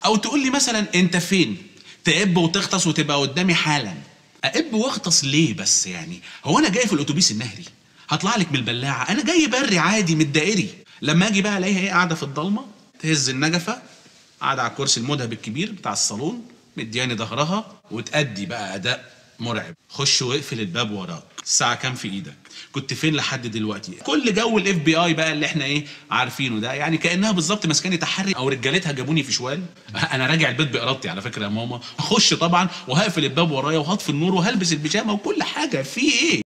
او تقول لي مثلا انت فين تقب وتغطس وتبقى قدامي حالا اقب واغطس ليه بس يعني هو انا جاي في الاتوبيس النهري هطلع لك من البلاعه انا جاي بري عادي من الدائري لما اجي بقى الاقيها ايه قاعده في الضلمه تهز النجفه قاعده على الكرسي المذهب الكبير بتاع الصالون مدياني ظهرها وتأدي بقى اداء مرعب خش واقفل الباب وراك الساعه كام في ايدك كنت فين لحد دلوقتي كل جو الاف بي اي بقى اللي احنا ايه عارفينه ده يعني كانها بالظبط ماسكاني تحري او رجالتها جابوني في شوال انا راجع البيت بارادتي على فكره يا ماما هخش طبعا وهقفل الباب ورايا وهطفي النور وهلبس البيجامه وكل حاجه في ايه